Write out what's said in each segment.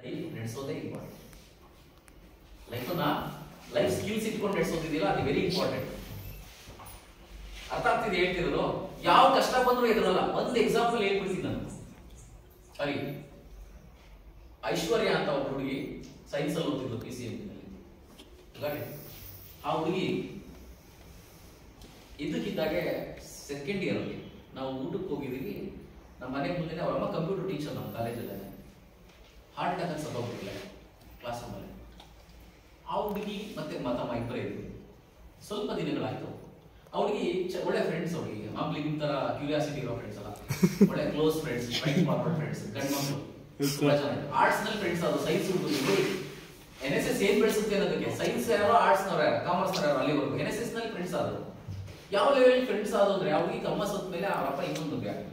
Life ನಡೆಸೋದೇ important ಲೈಫನ್ನ life skills ಇಟ್ಕೊಂಡು ನಡೆಸೋದಿದೆಯಲ್ಲ ಅದು ವೆರಿ ಇಂಪಾರ್ಟೆಂಟ್ ಅರ್ಥ ಆಗ್ತಿದೆ ಹೇಳ್ತಿರೋದು ಯಾವ ಕಷ್ಟ ಬಂದರೂ ಎದುರಲ್ಲ ಒಂದು ಎಕ್ಸಾಂಪಲ್ ಹೇಳ್ಬಿಡ್ತೀನಿ ನಾನು ಸರಿ ಐಶ್ವರ್ಯ ಅಂತ ಒಬ್ಬ ಹುಡುಗಿ ಸೈನ್ಸ್ ಅಲ್ಲಿ ಓದ್ತಿದ್ಲು ಪಿ ಸಿ ಎಂ ಆ ಹುಡುಗಿ ಇದ್ದಕ್ಕಿದ್ದಾಗೆ ಸೆಕೆಂಡ್ ಇಯರ್ ಅಲ್ಲಿ ನಾವು ಊಟಕ್ಕೆ ಹೋಗಿದ್ದೀವಿ ನಮ್ಮ ಮನೆ ಮುಂದೆ ಅವರಮ್ಮ ಕಂಪ್ಯೂಟರ್ ಟೀಚರ್ ನಮ್ಮ ಕಾಲೇಜಲ್ಲೇ ಹಾರ್ಟ್ ಅಟ್ಯಾಕ್ ಅಂತ ಸತ್ತೋಗ್ಬಿಟ್ಟಿಲ್ಲ ಕ್ಲಾಸ್ ರೂಮಲ್ಲಿ ಆ ಹುಡುಗಿ ಮತ್ತೆ ಮತಮ್ಮ ಇಬ್ಬರೇ ಇದ್ರು ಸ್ವಲ್ಪ ದಿನಗಳಾಯ್ತು ಅವಳಿಗೆ ಒಳ್ಳೆ ಫ್ರೆಂಡ್ಸ್ ಅವಳಿಗೆ ಮಾಮೂಲಿ ನಿಮ್ ತರ ಕ್ಯೂರಿಯಾಸಿಟಿ ಇರೋ ಫ್ರೆಂಡ್ಸ್ ಅಲ್ಲ ಒಳ್ಳೆ close friends straightforward friends ಗಂಡ್ ಮಕ್ಕಳು ತುಂಬಾ ಚೆನ್ನಾಗಿ ಆರ್ಟ್ಸ್ ನಲ್ಲಿ ಫ್ರೆಂಡ್ಸ್ ಅದು ಸೈನ್ಸ್ ಹುಡುಗರು ಎನ್ ಎಸ್ ಎಸ್ ಏನ್ ಬೆಳೆಸುತ್ತೆ ಅನ್ನೋದಕ್ಕೆ ಸೈನ್ಸ್ ಯಾರೋ ಆರ್ಟ್ಸ್ ನವ್ರು ಯಾರು ಕಾಮರ್ಸ್ ಯಾರೋ ಅಲ್ಲಿವರೆಗೂ ಎನ್ ಎಸ್ ಎಸ್ ನಲ್ಲಿ ಫ್ರೆಂಡ್ಸ್ ಆದ್ರು ಯಾವ ಲೆವೆಲ್ ಫ್ರೆಂಡ್ಸ್ ಆದ್ರು ಅಂದ್ರೆ ಅವ್ರಿಗೆ ತಮ್ಮ ಸತ್ ಮೇಲೆ ಅವರಪ್ಪ ಇನ್ನೊಂದು ಮದುವೆ ಆಗ್ತಾರೆ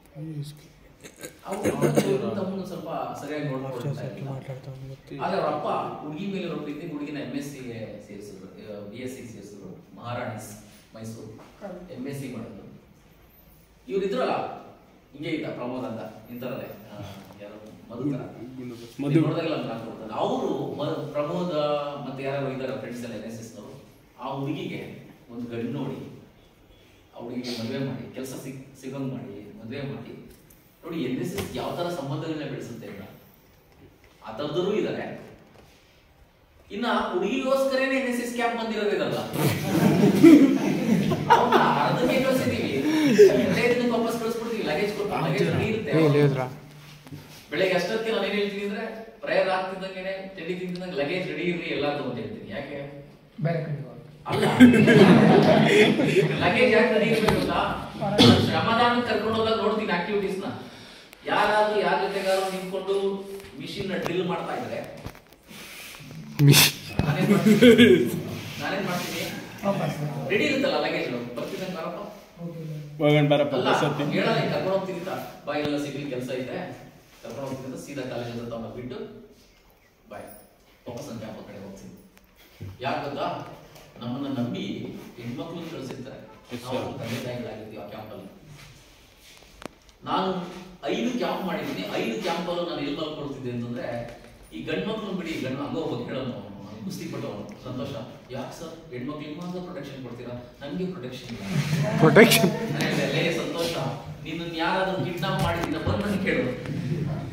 ಅವ್ರು ತಮ್ಮನ್ನು ಸ್ವಲ್ಪ ಸರಿಯಾಗಿ ನೋಡ್ಕೊಳ್ತಾ ಇಲ್ಲ ಆದ್ರೆ ಅವ್ರ ಅಪ್ಪ ಹುಡುಗಿ ಮೇಲೆ ಇರೋ ಪ್ರೀತಿ ಹುಡುಗಿನ ಎಂ ಎಸ್ ಸಿಗೆ ಸೇರಿಸಿದ್ರು ಬಿ ಎಸ್ ಸಿ ಸೇರಿಸಿದ್ರು Maharani's Mysuru M S C ಮಾಡಿದ್ರು ಇವ್ರು ಇದ್ರಲ್ಲ ಹಿಂಗೆ ಇದ್ದ ಪ್ರಮೋದ್ ಅಂತ ಇಂಥರದೇ ಆ, ಯಾರು ಮಧುಕರ ಮಧು. ನೋಡಿದಾಗೆಲ್ಲ ಅವರು ಪ್ರಮೋದ ಮತ್ತೆ ಯಾರು ಇದಾರೆ ಫ್ರೆಂಡ್ಸ್ ಎಲ್ಲ ಎನ್ ಎಸ್ ಎಸ್ ನವರು ಆ ಹುಡುಗಿಗೆ ಒಂದು ಗಂಡು ನೋಡಿ ಆ ಹುಡುಗಿಗೆ ಮದುವೆ ಮಾಡಿ ಕೆಲಸ ಸಿಗ್ ಸಿಗಂಗ್ ಮಾಡಿ ಮದುವೆ ಮಾಡಿ ನೋಡಿ ಎನ್ ಎಸ್ ಎಸ್ ಯಾವ ತರ ಸಂಬಂಧಗಳನ್ನ ಬೆಳೆಸುತ್ತೆ ಅಂತ ಆ ಥರದವರು ಇದ್ದಾರೆ ಇನ್ನ ಹುಡುಗಿಗೋಸ್ಕರನೇ ಎನ್ ಎಸ್ ಎಸ್ ಕ್ಯಾಂಪ್ ಬಂದಿರೋದಿದಲ್ಲ ಅವ್ನ ಅರ್ಧಕ್ಕೆ ಕಳ್ಸಿದೀವಿ ಹದಿನೈದು ದಿನಕ್ಕೆ ವಾಪಸ್ ಕಳಿಸ್ಬಿಡ್ತೀವಿ ಲಗೇಜ್ ಕೊಟ್ಟು ಲಗೇಜ್ ಇರುತ್ತೆ ಬೆಳಗ್ಗೆ ಅಷ್ಟೊತ್ತಿಗೆ ನಾನು ಏನ್ ಹೇಳ್ತೀನಿ ಅಂದ್ರೆ ಪ್ರೇಯರ್ ಆಗ್ತಿದ್ದಂಗೆನೆ ತಿಂಡಿ ತಿಂತಿದ್ದಂಗೆ ಲಗೇಜ್ ರೆಡಿ ಇರ್ರಿ ಎಲ್ಲ ಅಂತ ಹೇಳ್ತೀನಿ ಯಾಕೆ ಬೇರೆ ಕಡೆ ಹೋಗಿ. ಅಲ್ಲ ಲಗೇಜ್ ಯಾಕೆ ರೆಡಿ ಇರ್ಬೇಕು ಗೊತ್ತಾ ಶ್ರಮದಾನ ಕರ್ಕೊಂಡು ಹೋದಾಗ ನೋಡ್ತೀನಿ ಆಕ್ಟಿವಿಟೀಸ್ ನ ಯಾರಾದ್ರೂ ಯಾರ ಜೊತೆಗಾರು ನಿಂತ್ಕೊಂಡು ಮಿಷಿನ್ ನ ಡ್ರಿಲ್ ಮಾಡ್ತಾ ಇದ್ರೆ ನಾನೇನ್ ಮಾಡ್ತೀನಿ ನಾನೇನ್ ಮಾಡ್ತೀನಿ ವಾಪಸ್ ರೆಡಿ ಇರುತ್ತಲ್ಲ ಲಗೇಜ್ ಬರ್ತಿದ್ದಂಗೆ ಬಾರಪ್ಪ ಹೋಗೋಣ ಬಾರಪ್ಪ ಅಲ್ಲ ಬಸ್ ಹತ್ತಿ ಹೇಳಲ್ಲ ಕರ್ಕೊಂಡು ಹೋಗ್ತೀನಿ ಅಂತ ಬಾಯ್ ಎಲ್ಲ ಸಿಗ್ಲಿ ಕೆಲಸ ಇದೆ ಕರ್ಕೊಂಡು ಹೋಗ್ತೀನಿ ಅಂತ ಸೀದಾ ಕಾಲೇಜ್ ಅಂತ ತಗೊಂಡು ಬಿಟ್ಟು ಬಾಯ್ ವಾಪಸ್ ನನ್ನ ಕ್ಯಾಂಪ್ ಕಡೆ ಹೋಗ್ತೀನಿ ಯಾಕೆ ಗೊತ್ತಾ ನಮ್ಮನ್ನ ನಂಬಿ ಹೆಣ್ಮಕ್ಳು ಕಳಿಸಿರ್ತಾರೆ Yes, ನಾವು sir. ತಂದೆ ತಾಯಿಗಳಾಗಿರ್ತೀವಿ ಆ ಕ್ಯಾಂಪಲ್ಲಿ ನಾನು ಐದು ಕ್ಯಾಂಪ್ ಮಾಡಿದ್ದೀನಿ ಐದು ಕ್ಯಾಂಪಲ್ಲೂ ನಾನು ಎಲ್ಲಿ ಮಲ್ಕೊಳ್ತಿದ್ದೆ ಅಂತಂದ್ರೆ ಈ ಗಂಡ್ ಮಕ್ಳು ಬಿಡಿ ಗಂಡು ಹಂಗ ಹೋಗಿ ಹೇಳೋನು ಅವ್ನು ಕುಸ್ತಿ ಪಟ್ಟವನು ಸಂತೋಷ ಯಾಕೆ ಸರ್ ಹೆಣ್ಮಕ್ಳಿಗೆ ಮಾತ್ರ ಪ್ರೊಟೆಕ್ಷನ್ ಕೊಡ್ತೀರಾ ನನಗೆ ಪ್ರೊಟೆಕ್ಷನ್ ಇಲ್ಲ ಪ್ರೊಟೆಕ್ಷನ್ ಲೇ ಸಂತೋಷ ನಿನ್ನ ಯಾರಾದ್ರೂ ಕಿಡ್ನಾಪ್ ಮಾಡಿದ್ದೀನ ಬಂದು ನನಗೆ ಕೇಳು